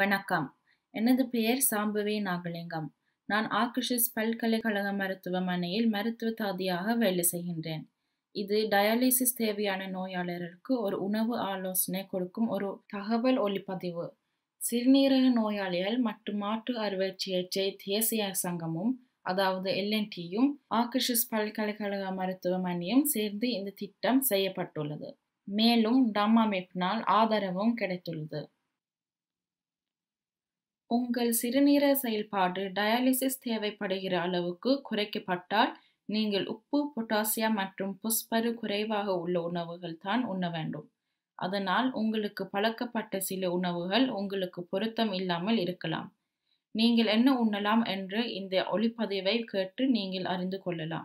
வணக்கம் எனது பெயர் சாம்பவி நாகலிங்கம் நான் ஆக்ரிஷிஸ் பல்கலைக்கழக மருத்துவமனையில் மருத்துவ தாதியாக வேலை செய்கின்றேன் இது டயாலிசிஸ் தேவையான நோயாளர்களுக்கு ஒரு உணவு ஆலோசனை கொடுக்கும் ஒரு தகவல் ஒளிப்பதிவு சிறுநீரக நோயாளிகள் மற்றும் மாற்று அறுவை சிகிச்சை தேசிய சங்கமும் அதாவது எல்என்டியும் ஆக்ரிஷிஸ் பல்கலைக்கழக மருத்துவமனையும் சேர்ந்து இந்த திட்டம் செய்யப்பட்டுள்ளது மேலும் டம் அமைப்பினால் ஆதரவும் கிடைத்துள்ளது உங்கள் சிறுநீரக செயல்பாடு டயாலிசிஸ் தேவைப்படுகிற அளவுக்கு குறைக்கப்பட்டால் நீங்கள் உப்பு பொட்டாசியம் மற்றும் புஸ்பரு குறைவாக உள்ள உணவுகள் தான் உண்ண வேண்டும் அதனால் உங்களுக்கு பழக்கப்பட்ட சில உணவுகள் உங்களுக்கு பொருத்தம் இல்லாமல் இருக்கலாம் நீங்கள் என்ன உண்ணலாம் என்று இந்த ஒளிப்பதிவை கேட்டு நீங்கள் அறிந்து கொள்ளலாம்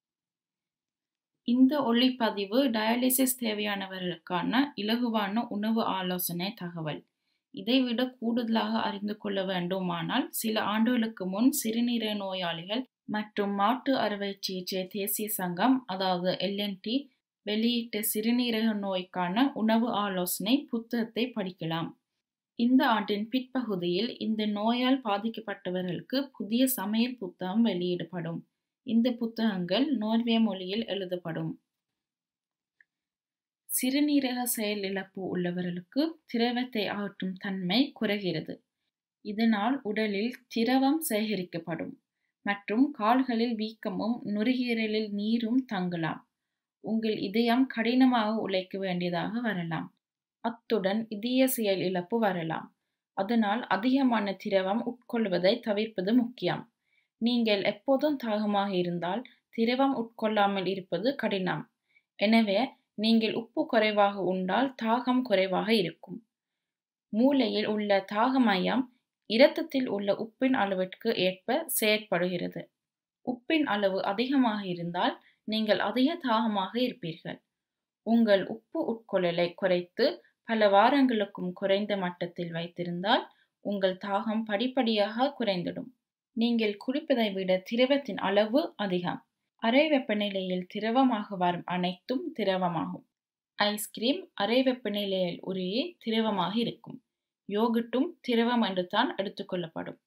இந்த ஒளிப்பதிவு டயாலிசிஸ் தேவையானவர்களுக்கான இலகுவான உணவு ஆலோசனை தகவல் இதைவிட கூடுதலாக அறிந்து கொள்ள வேண்டுமானால் சில ஆண்டுகளுக்கு முன் சிறுநீரக நோயாளிகள் மற்றும் மாட்டு அறுவை சிகிச்சை தேசிய சங்கம் அதாவது எல்என்டி வெளியிட்ட சிறுநீரக நோய்க்கான உணவு ஆலோசனை புத்தகத்தை படிக்கலாம் இந்த ஆண்டின் பிற்பகுதியில் இந்த நோயால் பாதிக்கப்பட்டவர்களுக்கு புதிய சமையல் புத்தகம் வெளியிடப்படும் இந்த புத்தகங்கள் நோர்வே மொழியில் எழுதப்படும் சிறுநீரக செயலிழப்பு உள்ளவர்களுக்கு திரவத்தை ஆற்றும் தன்மை குறைகிறது இதனால் உடலில் திரவம் சேகரிக்கப்படும் மற்றும் கால்களில் வீக்கமும் நுரையீரலில் நீரும் தங்கலாம் உங்கள் இதயம் கடினமாக உழைக்க வேண்டியதாக வரலாம் அத்துடன் இதய செயல் இழப்பு வரலாம் அதனால் அதிகமான திரவம் உட்கொள்வதை தவிர்ப்பது முக்கியம் நீங்கள் எப்போதும் தாகமாக இருந்தால் திரவம் உட்கொள்ளாமல் இருப்பது கடினம் எனவே நீங்கள் உப்பு குறைவாக உண்டால் தாகம் குறைவாக இருக்கும் மூளையில் உள்ள தாக மையம் இரத்தத்தில் உள்ள உப்பின் அளவிற்கு ஏற்ப செயற்படுகிறது உப்பின் அளவு அதிகமாக இருந்தால் நீங்கள் அதிக தாகமாக இருப்பீர்கள் உங்கள் உப்பு உட்கொள்ளலை குறைத்து பல வாரங்களுக்கும் குறைந்த மட்டத்தில் வைத்திருந்தால் உங்கள் தாகம் படிப்படியாக குறைந்திடும் நீங்கள் குடிப்பதை விட திரவத்தின் அளவு அதிகம் அறை வெப்பநிலையில் திரவமாக வரும் அனைத்தும் திரவமாகும் ஐஸ்கிரீம் அறை வெப்பநிலையில் உரையே திரவமாக இருக்கும் யோகட்டும் திரவம் என்று தான் எடுத்துக்கொள்ளப்படும்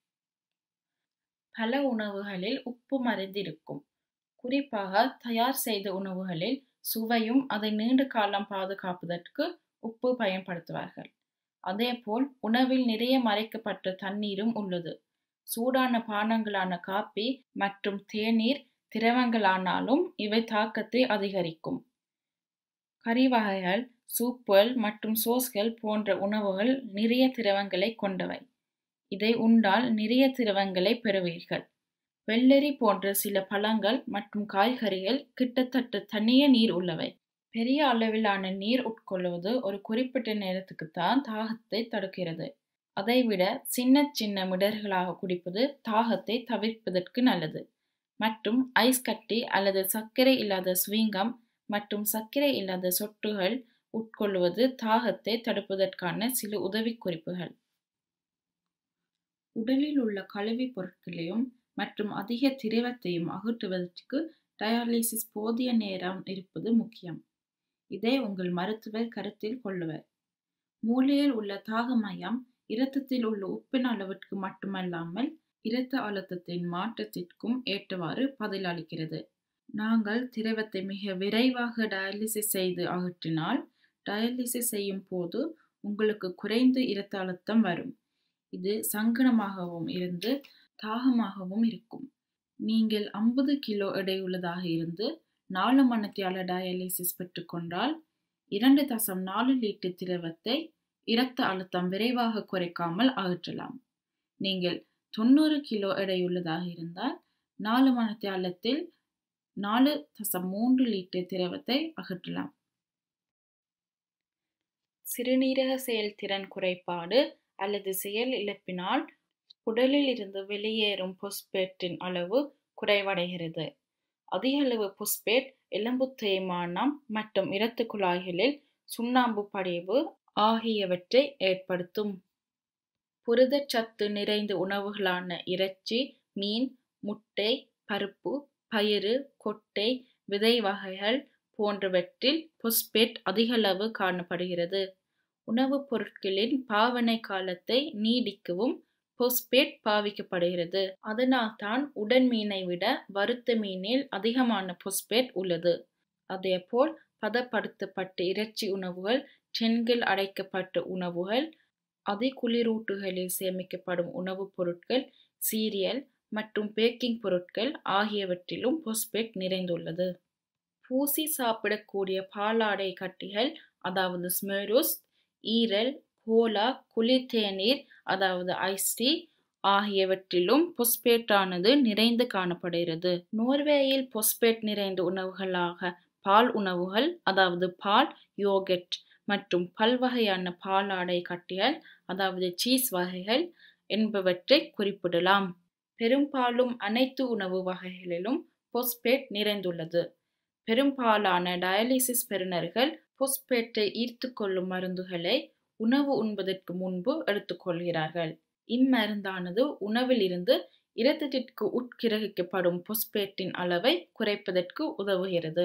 பல உணவுகளில் உப்பு மறைந்திருக்கும் குறிப்பாக தயார் செய்த உணவுகளில் சுவையும் அதை நீண்ட காலம் பாதுகாப்பதற்கு உப்பு பயன்படுத்துவார்கள் அதேபோல் உணவில் நிறைய மறைக்கப்பட்ட தண்ணீரும் உள்ளது சூடான பானங்களான காப்பி மற்றும் தேநீர் திரவங்களானாலும் இவை தாக்கத்தை அதிகரிக்கும் கறி வகைகள் சூப்புகள் மற்றும் சோஸ்கள் போன்ற உணவுகள் நிறைய திரவங்களை கொண்டவை இதை உண்டால் நிறைய திரவங்களை பெறுவீர்கள் வெள்ளரி போன்ற சில பழங்கள் மற்றும் காய்கறிகள் கிட்டத்தட்ட தனிய நீர் உள்ளவை பெரிய அளவிலான நீர் உட்கொள்வது ஒரு குறிப்பிட்ட நேரத்துக்கு தான் தாகத்தை தடுக்கிறது அதைவிட சின்ன சின்ன மிடர்களாக குடிப்பது தாகத்தை தவிர்ப்பதற்கு நல்லது மற்றும் ஐஸ் கட்டி அல்லது சர்க்கரை இல்லாத ஸ்வீங்கம் மற்றும் சர்க்கரை இல்லாத சொட்டுகள் உட்கொள்வது தாகத்தை தடுப்பதற்கான சில உதவி குறிப்புகள் உடலில் உள்ள கழிவு பொருட்களையும் மற்றும் அதிக திரவத்தையும் அகற்றுவதற்கு டயாலிசிஸ் போதிய நேரம் இருப்பது முக்கியம் இதை உங்கள் மருத்துவர் கருத்தில் கொள்ளுவர் மூளையில் உள்ள தாக மையம் இரத்தத்தில் உள்ள உப்பின் அளவிற்கு மட்டுமல்லாமல் இரத்த அழுத்தத்தின் மாற்றத்திற்கும் ஏற்றவாறு பதிலளிக்கிறது நாங்கள் திரவத்தை மிக விரைவாக டயாலிசிஸ் செய்து அகற்றினால் டயாலிசிஸ் செய்யும் போது உங்களுக்கு குறைந்த இரத்த அழுத்தம் வரும் இது சங்கடமாகவும் இருந்து தாகமாகவும் இருக்கும் நீங்கள் ஐம்பது கிலோ எடையுள்ளதாக இருந்து நாலு மணத்தியால டயாலிசிஸ் பெற்றுக்கொண்டால் இரண்டு தசம் நாலு லிட்டர் திரவத்தை இரத்த அழுத்தம் விரைவாக குறைக்காமல் அகற்றலாம் நீங்கள் தொண்ணூறு கிலோ எடையுள்ளதாக இருந்தால் நாலு மணத்தியாலத்தில் நாலு தசம் மூன்று லிட்டர் திரவத்தை அகற்றலாம் சிறுநீரக செயல்திறன் குறைபாடு அல்லது செயல் இழப்பினால் உடலில் இருந்து வெளியேறும் பொஸ்பேட்டின் அளவு குறைவடைகிறது அதிக அளவு பொஸ்பேட் எலும்பு தேய்மானம் மற்றும் இரத்த குழாய்களில் சுண்ணாம்பு படிவு ஆகியவற்றை ஏற்படுத்தும் புரதச்சத்து நிறைந்த உணவுகளான இறைச்சி மீன் முட்டை பருப்பு பயிறு கொட்டை விதை வகைகள் போன்றவற்றில் பொஸ்பேட் அதிகளவு காணப்படுகிறது உணவுப் பொருட்களின் பாவனை காலத்தை நீடிக்கவும் பொஸ்பேட் பாவிக்கப்படுகிறது அதனால்தான் உடன் மீனை விட வறுத்த மீனில் அதிகமான பொஸ்பேட் உள்ளது அதேபோல் பதப்படுத்தப்பட்ட இறைச்சி உணவுகள் டென்கள் அடைக்கப்பட்ட உணவுகள் அதிகுளிரூட்டுகளில் சேமிக்கப்படும் உணவுப் பொருட்கள் சீரியல் மற்றும் பேக்கிங் பொருட்கள் ஆகியவற்றிலும் பொஸ்பேட் நிறைந்துள்ளது பூசி சாப்பிடக்கூடிய பாலாடை கட்டிகள் அதாவது ஸ்மெரோஸ் ஈரல் கோலா குளிர் தேநீர் அதாவது ஐஸ் டீ ஆகியவற்றிலும் பொஸ்பேட்டானது நிறைந்து காணப்படுகிறது நோர்வேயில் பொஸ்பேட் நிறைந்த உணவுகளாக பால் உணவுகள் அதாவது பால் யோகட் மற்றும் பல்வகையான பாலாடை கட்டிகள் அதாவது சீஸ் வகைகள் என்பவற்றை குறிப்பிடலாம் பெரும்பாலும் அனைத்து உணவு வகைகளிலும் பொஸ்பேட் நிறைந்துள்ளது பெரும்பாலான டயாலிசிஸ் பெறுநர்கள் பொஸ்பேட்டை ஈர்த்து கொள்ளும் மருந்துகளை உணவு உண்பதற்கு முன்பு எடுத்துக்கொள்கிறார்கள் இம்மருந்தானது உணவில் இருந்து இரத்தத்திற்கு உட்கிரகிக்கப்படும் பொஸ்பேட்டின் அளவை குறைப்பதற்கு உதவுகிறது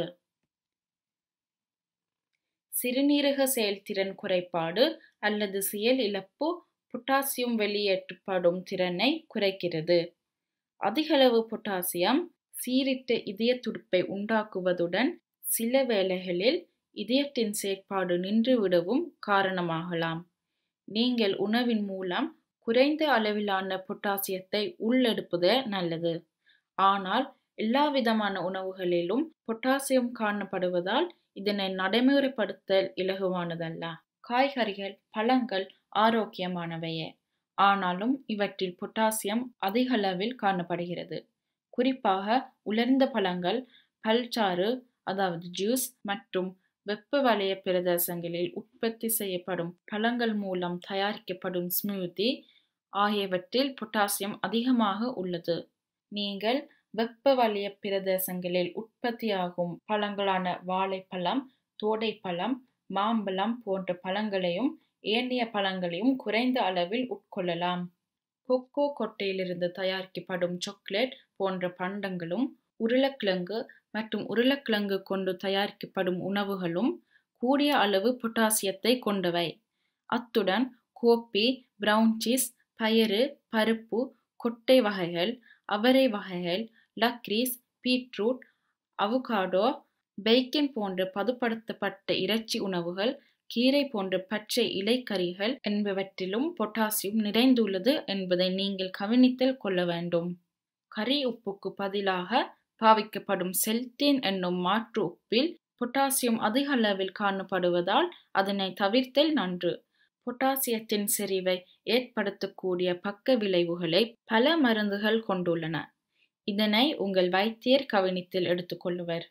சிறுநீரக செயல்திறன் குறைபாடு அல்லது செயல் இழப்பு பொட்டாசியம் வெளியேற்றப்படும் திறனை குறைக்கிறது அதிகளவு பொட்டாசியம் சீரிட்ட இதய துடிப்பை உண்டாக்குவதுடன் சில வேளைகளில் இதயத்தின் செயற்பாடு நின்றுவிடவும் காரணமாகலாம் நீங்கள் உணவின் மூலம் குறைந்த அளவிலான பொட்டாசியத்தை உள்ளெடுப்பது நல்லது ஆனால் எல்லா விதமான உணவுகளிலும் பொட்டாசியம் காணப்படுவதால் இதனை நடைமுறைப்படுத்தல் இலகுவானதல்ல காய்கறிகள் பழங்கள் ஆரோக்கியமானவையே ஆனாலும் இவற்றில் பொட்டாசியம் அதிக அளவில் காணப்படுகிறது குறிப்பாக உலர்ந்த பழங்கள் பல்சாறு அதாவது ஜூஸ் மற்றும் வெப்ப வலய பிரதேசங்களில் உற்பத்தி செய்யப்படும் பழங்கள் மூலம் தயாரிக்கப்படும் ஸ்மூத்தி ஆகியவற்றில் பொட்டாசியம் அதிகமாக உள்ளது நீங்கள் வெப்ப வலய பிரதேசங்களில் உற்பத்தியாகும் பழங்களான வாழைப்பழம் தோடைப்பழம் மாம்பழம் போன்ற பழங்களையும் ஏனைய பழங்களையும் குறைந்த அளவில் உட்கொள்ளலாம் கொக்கோ கொட்டையிலிருந்து தயாரிக்கப்படும் சாக்லேட் போன்ற பண்டங்களும் உருளைக்கிழங்கு மற்றும் உருளைக்கிழங்கு கொண்டு தயாரிக்கப்படும் உணவுகளும் கூடிய அளவு பொட்டாசியத்தை கொண்டவை அத்துடன் கோப்பி பிரவுன் சீஸ் பயறு பருப்பு கொட்டை வகைகள் அவரை வகைகள் லக்ரீஸ் பீட்ரூட் அவுகாடோ பேக்கன் போன்ற பதுப்படுத்தப்பட்ட இறைச்சி உணவுகள் கீரை போன்ற பச்சை இலைக்கறிகள் என்பவற்றிலும் பொட்டாசியம் நிறைந்துள்ளது என்பதை நீங்கள் கவனித்தல் கொள்ள வேண்டும் கறி உப்புக்கு பதிலாக பாவிக்கப்படும் செல்டேன் என்னும் மாற்று உப்பில் பொட்டாசியம் அதிக அளவில் காணப்படுவதால் அதனை தவிர்த்தல் நன்று பொட்டாசியத்தின் செறிவை ஏற்படுத்தக்கூடிய பக்க விளைவுகளை பல மருந்துகள் கொண்டுள்ளன இதனை உங்கள் வைத்தியர் கவனித்தில் எடுத்துக்கொள்ளுவர்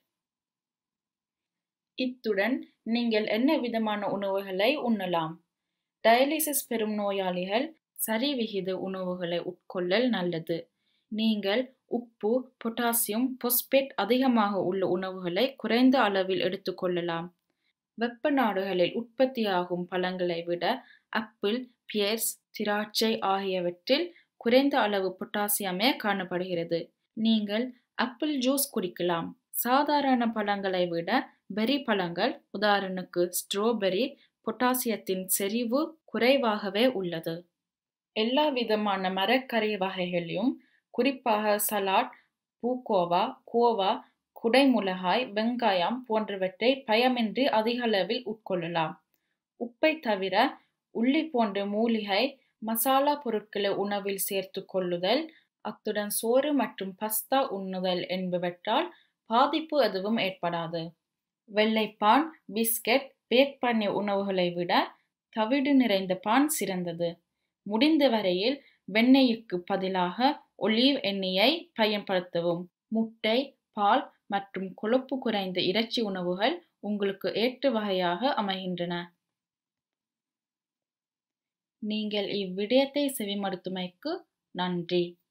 இத்துடன் நீங்கள் என்ன விதமான உணவுகளை உண்ணலாம் டயாலிசிஸ் பெறும் நோயாளிகள் சரிவிகித உணவுகளை உட்கொள்ளல் நல்லது நீங்கள் உப்பு பொட்டாசியம் பொஸ்பேட் அதிகமாக உள்ள உணவுகளை குறைந்த அளவில் எடுத்துக்கொள்ளலாம் வெப்ப நாடுகளில் உற்பத்தியாகும் பழங்களை விட ஆப்பிள் பியர்ஸ் திராட்சை ஆகியவற்றில் குறைந்த அளவு பொட்டாசியமே காணப்படுகிறது நீங்கள் ஆப்பிள் ஜூஸ் குடிக்கலாம் சாதாரண பழங்களை விட பெரி பழங்கள் உதாரணக்கு ஸ்ட்ராபெரி பொட்டாசியத்தின் செறிவு குறைவாகவே உள்ளது எல்லா விதமான மரக்கறி வகைகளையும் குறிப்பாக சலாட் பூக்கோவா கோவா குடைமுளகாய் வெங்காயம் போன்றவற்றை பயமின்றி அதிக அளவில் உட்கொள்ளலாம் உப்பை தவிர உள்ளி போன்ற மூலிகை மசாலா பொருட்களை உணவில் சேர்த்து கொள்ளுதல் அத்துடன் சோறு மற்றும் பஸ்தா உண்ணுதல் என்பவற்றால் பாதிப்பு எதுவும் ஏற்படாது வெள்ளைப்பான் பிஸ்கெட் பேக் பண்ணிய உணவுகளை விட தவிடு நிறைந்த பான் சிறந்தது முடிந்த வரையில் வெண்ணெய்க்கு பதிலாக ஒலிவ் எண்ணெயை பயன்படுத்தவும் முட்டை பால் மற்றும் கொழுப்பு குறைந்த இறைச்சி உணவுகள் உங்களுக்கு ஏற்ற வகையாக அமைகின்றன நீங்கள் இவ்விடயத்தை செவிமடுத்துமைக்கு நன்றி